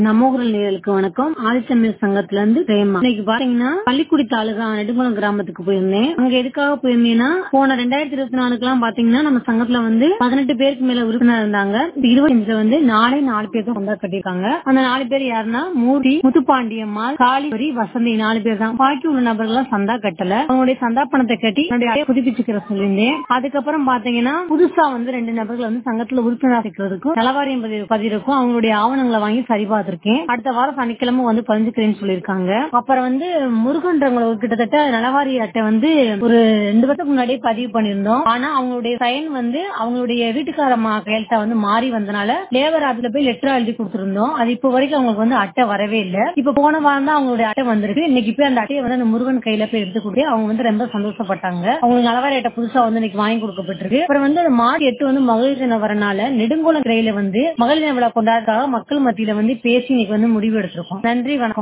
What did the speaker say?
நம்மகுரல் நேயர்களுக்கு வணக்கம் ஆதித்தமிழ் சங்கத்துல இருந்து பிரேமா இன்னைக்கு பாத்தீங்கன்னா பள்ளிக்குடி தாலுகா நெடுங்குளம் கிராமத்துக்கு போயிருந்தேன் அங்க எதுக்காக போயிருந்தேன்னா போன ரெண்டாயிரத்தி இருபத்தி நாலுக்கு எல்லாம் பாத்தீங்கன்னா நம்ம சங்கத்துல வந்து பதினெட்டு பேருக்கு மேல உறுப்பினர் இருந்தாங்க இந்த இருபத்தஞ்சுல வந்து நாலே நாலு பேர் தான் சொந்தா கட்டியிருக்காங்க அந்த நாலு பேர் யாருன்னா மூர்த்தி முத்துப்பாண்டியம்மாள் காளிவரி வசந்தி நாலு பேர் தான் பாக்கி உள்ள நபர்கள் சந்தா கட்டல அவங்களுடைய சந்தா பணத்தை கட்டி என்னுடைய அடையை புதுப்பிச்சுக்கிற சொல்லியிருந்தேன் அதுக்கப்புறம் பாத்தீங்கன்னா புதுசா வந்து ரெண்டு நபர்கள் வந்து சங்கத்துல உறுப்பினர் சேர்க்கிறதுக்கும் நலவாரியம் பதிவு பதிவிற்கும் அவங்களுடைய ஆவணங்களை வாங்கி சரி பார்த்திருக்கேன் அடுத்த வாரம் சனிக்கிழமை வந்து பதிஞ்சுக்கிறேன்னு சொல்லியிருக்காங்க அப்புறம் வந்து முருகன்றவங்களை கிட்டத்தட்ட நலவாரி அட்டை வந்து ஒரு ரெண்டு வருஷத்துக்கு முன்னாடியே பதிவு பண்ணியிருந்தோம் ஆனா அவங்களுடைய சைன் வந்து அவங்களுடைய வீட்டுக்காரம்மா கையெழுத்தா வந்து மாறி வந்தனால லேபர் ஆபீஸ்ல போய் லெட்டர் எழுதி கொடுத்திருந்தோம் அது இப்ப வரைக்கும் அவங்களுக்கு வந்து அட்டை வரவே இல்ல இப்ப போன வாரம் தான் அவங்களுடைய அட்டை வந்திருக்கு இன்னைக்கு போய் அந்த அட்டையை வந்து அந்த முருகன் கையில போய் எடுத்து கொடுத்து அவங்க வந்து ரொம்ப சந்தோஷப்பட்டாங்க அவங்களுக்கு நலவாரி அட்டை புதுசா வந்து இன்னைக்கு வாங்கி கொடுக்கப்பட்டிருக்கு அப்புறம் வந்து அந்த மார்ச் எட்டு வந்து மகளிர் தினம் வரனால நெடுங்குளம் கிரையில வந்து மகளிர் தின விழா கொண்டாடுறதுக்காக மக்கள் மத்தியில வந்து பேசி இன்னைக்கு வந்து முடிவு எடுத்திருக்கோம் நன்றி வணக்கம்